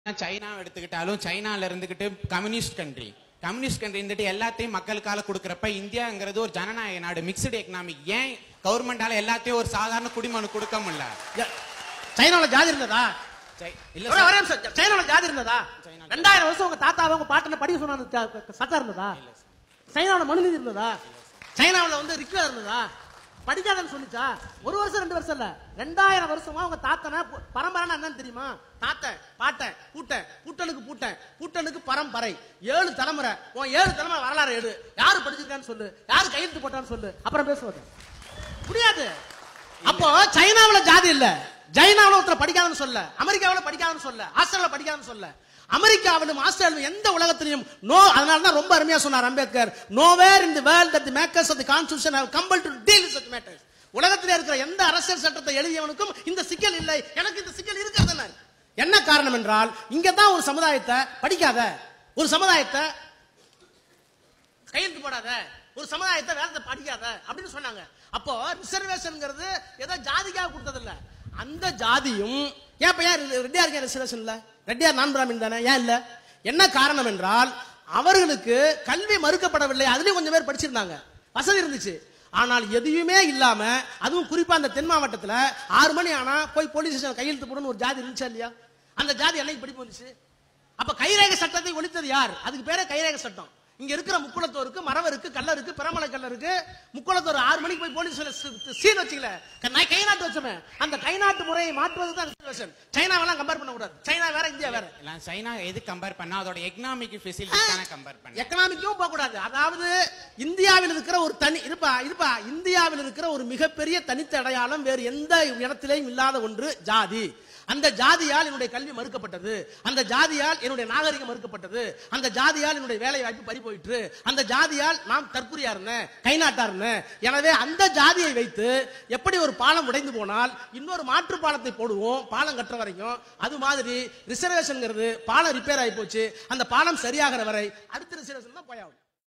China எடுத்துக்கிட்டாலும் சைனால இருந்துகிட்டு கம்யூனிஸ்ட் கண்ட்ரி கம்யூனிஸ்ட் கண்ட்ரி இருந்துட்டு எல்லாத்தையும் மக்களுக்கால கொடுக்கறப்ப இந்தியாங்கிறது ஒரு ஜனநாயக நாடு மிக்சடு எக்கனாமிக் ஏன் கவர்மெண்டால எல்லாத்தையும் ஒரு சாதாரண குடிமனு கொடுக்க முடியல ய- சைனால ஜாதி இருந்ததா சை- இல்ல ஒரே சார். ஒரே நிமிஷம். சைனால ஜாதி இருந்ததா சைனால. ரெண்டாயிரம் வருஷம் உங்க தாத்தாவை உங்க பாட்டனை படிக்க சொன்ன அந்த த- க- சட்டம் இருந்ததா சைனாவுல மனுநீதி இருந்ததா சைனாவுல வந்து ரிக்வா இருந்ததா படிக்காதன்னு சொல்லிச்சா ஒரு வருஷம் ரெண்டு வருஷம் இல்ல ரெண்டாயிரம் வருஷமா உங்க தாத்தனை பு- பரம்பரைன்னா என்னன்னு தெரியுமா தாத்தன் பாட்டன் பூட்டன் பூட்டனுக்கு பூட்டன் பூட்டனுக்கு பரம்பரை ஏழு தலைமுறை உன் ஏழு தலைமுறை வரலாறு எடு யாரு படிச்சிருக்கான்னு சொல்லு யாரு கையெழுத்து போட்டான்னு சொல்லு அப்புறம் பேசுவது முடியாது அப்போ சைனாவுல ஜாதி இல்ல சைனாவுல ஒருத்தர் படிக்காதுன்னு சொல்ல அமெரிக்காவுல படிக்காதுன்னு சொல்ல ஆஸ்திரேலியா படிக்காதுன்னு சொல்ல அமெரிக்காவிலும் ஆஸ்திரேலியாவிலும் எந்த உலகத்திலையும் நோ அதனால தான் ரொம்ப அருமையா சொன்னார் Ambedkar nowhere in the world that the makers of the constitution have compel to deal with such matters உலகத்தில் இருக்கிற எந்த அரசியல் சட்டத்தை எழுதியவனுக்கும் இந்த சிக்கல் இல்லை எனக்கு இந்த சிக்கல் இருக்கிறது என்ன காரணம் என்றால் இங்க தான் ஒரு சமுதாயத்தை படிக்காத ஒரு சமுதாயத்தை கையெழுத்து போடாத ஒரு சமுதாயத்தை வேதத்தை படிக்காத அப்படின்னு சொன்னாங்க அப்போ ரிசர்வேஷன்ங்கிறது ஏதோ ஜாதிக்காக கொடுத்தது இல்ல அந்த ஜாதியும் ஏன் இப்ப ஏன் ரெட்டியார் ஏன் ரிசர்வேஷன் இல்ல ரெட்டியார் நான் பிராமின் தானே ஏன் இல்ல என்ன காரணம் என்றால் அவர்களுக்கு கல்வி மறுக்கப்படவில்லை அதுலயும் கொஞ்சம் பேர் படிச்சிருந்தாங்க வசதி இருந்துச்சு ஆனால் எதுவுமே இல்லாம அதுவும் குறிப்பா அந்த தென் மாவட்டத்துல ஆறு மணி ஆனா போய் போலீஸ் ஸ்டேஷன் கையெழுத்து போடணும் ஒரு ஜாதி இருந்துச்சா இல்லையா அந்த ஜாதி என்னைக்கு படிப்பு வந்துச்சு அப்ப கைரேக சட்டத்தை ஒழித்தது யார் அதுக்கு பேரே கைரேக சட்டம் இங்க இருக்கிற முக்குளத்தோருக்கு மரவருக்கு கல்லருக்கு பெரமலை கல்லருக்கு முக்குளத்தோர் ஆறு மணிக்கு போய் போலீஸ் சீன் வச்சுக்கல நான் கை நாட்டு வச்சோமே அந்த கை நாட்டு முறையை மாற்றுவது தான் ரிசர்வேஷன் சைனாவெல்லாம் கம்பேர் பண்ண கூடாது சைனா வேற இந்தியா வேற எல்லாம் சைனா எது கம்பேர் பண்ணா அதோட எக்கனாமிக் ஃபெசிலிட்டிக்கான கம்பேர் பண்ண எக்கனாமிக்கும் போக கூடாது அதாவது இந்தியாவில் இருக்கிற ஒரு தனி இருப்பா இருப்பா இந்தியாவில் இருக்கிற ஒரு மிகப்பெரிய தனித்த அடையாளம் வேறு எந்த இடத்திலேயும் இல்லாத ஒன்று ஜாதி அந்த ஜாதியால் என்னுடைய கல்வி மறுக்கப்பட்டது அந்த ஜாதியால் என்னுடைய நாகரிகம் மறுக்கப்பட்டது அந்த ஜாதியால் என்னுடைய வேலை வாய்ப்பு பறி போயிற்று அந்த ஜாதியால் நான் தற்குறியா இருந்தேன் கை நாட்டா இருந்தேன் எனவே அந்த ஜாதியை வைத்து எப்படி ஒரு பாலம் உடைந்து போனால் இன்னொரு மாற்று பாலத்தை போடுவோம் பாலம் கட்டுற வரைக்கும் அது மாதிரி ரிசர்வேஷன்ங்கிறது பாலம் ரிப்பேர் ஆகி போச்சு அந்த பாலம் சரியாகிற வரை அடுத்த ரிசர்வேஷன் தான் போயாகும்